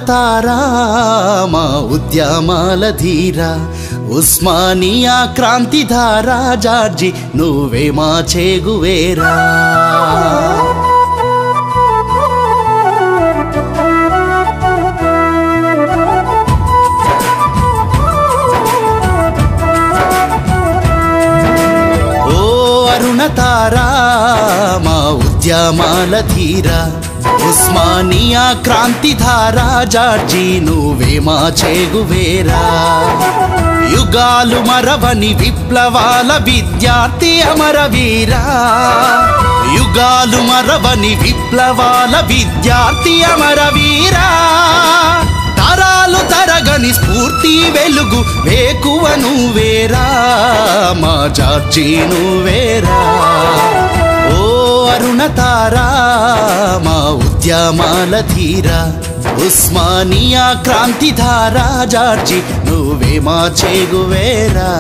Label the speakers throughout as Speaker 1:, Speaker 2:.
Speaker 1: తారా మా ఉద్యమాల ధీర ఉస్మానియా క్రాంతి ధారా జార్జి నువ్వే మా చేగువేరా ఓ అరుణ తారా మా ఉద్యమాల ధీర ఉస్మానియా క్రాంతి ధారా జార్జి నువ్వే మా చేగువేరా యుగాలు మరవని విప్లవాల విద్యార్థి అమరవీరా యుగాలు మరవని విప్లవాల విద్యార్థి అమరవీరా తరాలు తరగని స్ఫూర్తి వెలుగు వేకువ నువ్వేరా మా జార్జి నువ్వేరా ఓ అరుణ తారా మా ఉద్యమాల ధీర ఉస్మానియా క్రాంతి ధారా జార్జి నువ్వే మా చేగువేరా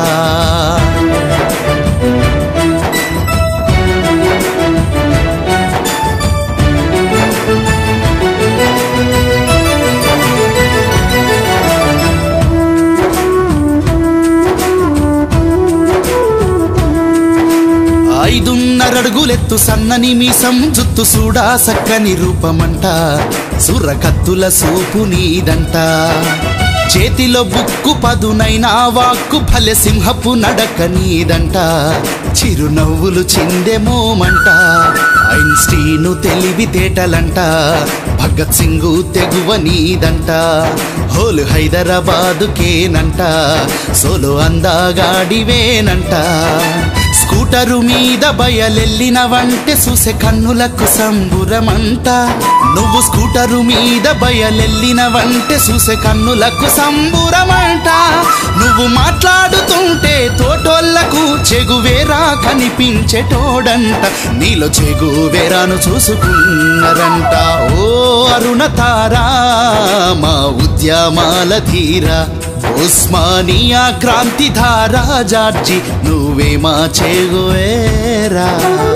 Speaker 1: ఐదున్నరడుగులెత్తు సన్నని మీసం జుత్తు సూడా సక్కని రూపమంట సుర్ర కత్తుల సూపు నీదంట చేతిలో బుక్కు పదునైన వాక్కు భలె సింహపు నడక నీదంట చిరునవ్వులు చిందెమోమంట ఐన్స్టీను తెలివి తేటలంట భగత్ సింగు తెగువ నీదంట హోలు హైదరాబాదుకేనంట సోలు అందాగాడివేనంట స్కూటరు మీద బయలెల్లిన వంటే చూసే కన్నులకు సంబురమంట నువ్వు స్కూటరు మీద బయలెల్లిన వంటే చూసే కన్నులకు సంబురమంట నువ్వు మాట్లాడుతుంటే తోటోళ్లకు చెగువేరా కనిపించేటోడంట నీలో చెగువేరాను చూసుకున్నారంట ఓ అరుణ తారా మా ఉద్యమాల ధీర ఉస్మానియా క్రాంతి ధారా జార్జి నువ్వే మా చేగువేరా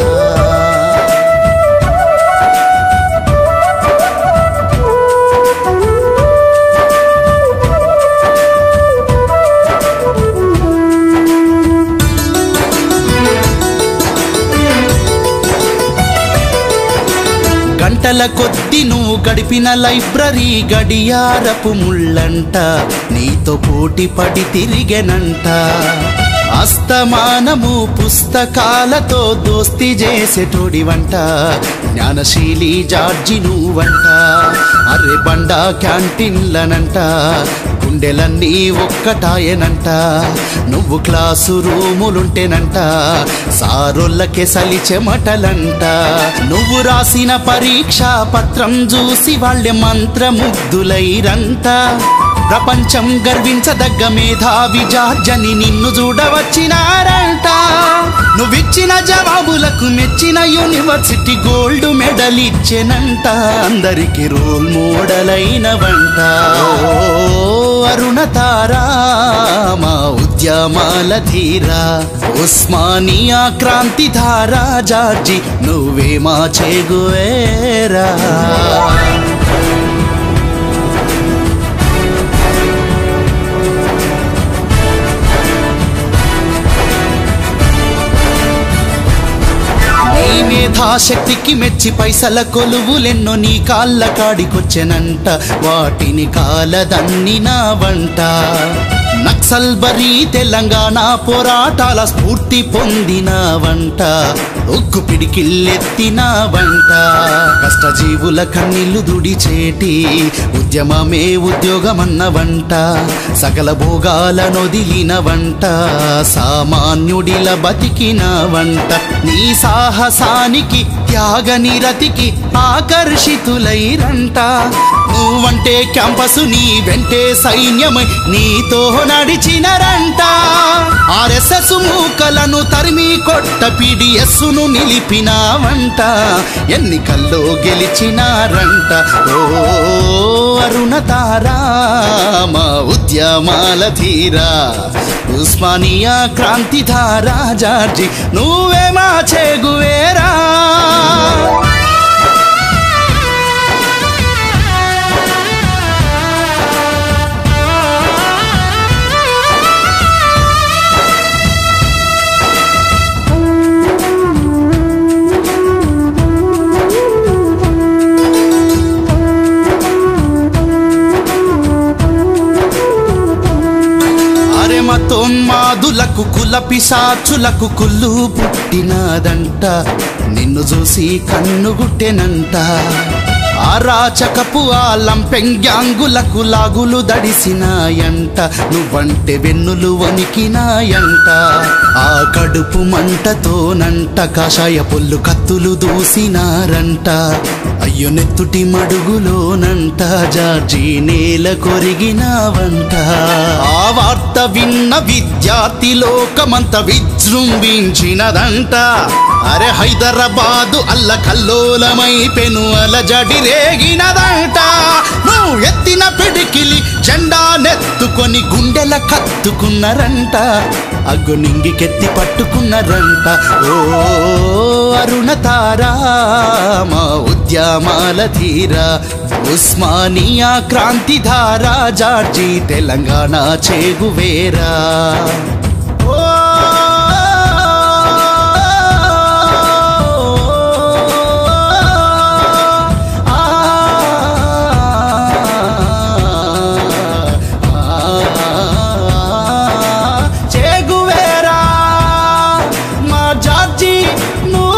Speaker 1: గంటల కొద్ది నువ్వు గడిపిన లైబ్రరీ గడియారపు ముళ్ళంట నీతో పోటీ పడి తిరిగెనంట అస్తమానము పుస్తకాలతో దోస్తి చేసేటోడి వంట జ్ఞానశీలి జార్జి నువ్వంట అరే బండ క్యాంటీన్లనంట గుండెలన్నీ ఒక్కటాయనంట నువ్వు క్లాసు రూములుంటేనంట సారోళ్ళకే సలి చెమటలంట నువ్వు రాసిన పరీక్షా పత్రం చూసి వాళ్ళే మంత్రముగ్ధులైరంట ప్రపంచం గర్వించదగ్గ మేధావి జార్జని నిన్ను చూడవచ్చినారంట నువ్విచ్చిన జవాబులకు మెచ్చిన యూనివర్సిటీ గోల్డ్ మెడల్ ఇచ్చెనంట అందరికి రోల్ మోడలైన వంట ఓ అరుణ తారా మా ఉద్యమాల ధీర ఉస్మానియా క్రాంతి ధారా జార్జి నువ్వే మా చేగువేరా నీ మేధాశక్తికి మెచ్చి పైసల కొలువులెన్నో నీ కాళ్ళ కాడికొచ్చెనంట వాటిని కాలదన్ని నా వంట నక్సల్ బరీ తెలంగాణ పోరాటాల స్ఫూర్తి పొందిన వంట ఉక్కు పిడికిల్లెత్తిన వంట కష్టజీవుల కన్నీళ్లు దుడిచేటి ఉద్యమమే ఉద్యోగమన్న వంట సకల భోగాల నొదిలిన వంట సామాన్యుడిల బతికిన వంట నీ సాహసానికి త్యాగ నిరతికి ఆకర్షితులైరంట నువ్వంటే క్యాంపసు నీ వెంటే సైన్యమై నీతో నడిచినరంట ఆర్ఎస్ఎస్ మూకలను తరిమి కొట్ట పిడిఎస్ను నిలిపినావంట ఎన్నికల్లో గెలిచినారంట ఓ అరుణ తారా మా ఉద్యమాల ధీరా ఉస్మానియా క్రాంతి ధారా జార్జి నువ్వే మా చేగువేరా రాక్షసులకు కుల పిశాచులకు కుళ్ళు పుట్టినాదంట నిన్ను చూసి కన్నుగుట్టెనంట ఆరాచకపు ఆలం పెంగ్యాంగులకు లాగులు దడిసినాయంట నువ్వంటే వెన్నులు వణికినాయంట ఆ కడుపు మంటతోనంట కాషాయ పొల్లు కత్తులు దూసినారంట అయ్యో నెత్తుటి మడుగులోనంట జార్జి నేల కొరిగినావంట ఆ వార్త విన్న విద్యార్థి లోకమంత విజృంభించినదంట అరే హైదరాబాదు అల్ల కల్లోలమై పెను అలజడి రేగినదంట నువ్వు ఎత్తిన పిడికిలి జెండా నెత్తుకొని గుండెల కత్తుకున్నారంట అగ్గు నింగికెత్తి పట్టుకున్నారంట ఓ అరుణ తారా మా ఉద్యమాల ధీరా ఉస్మానియా క్రాంతి ధారా జార్జి తెలంగాణ చేగువేరా ఓ చేగువేరా మా జార్జి నువ్వు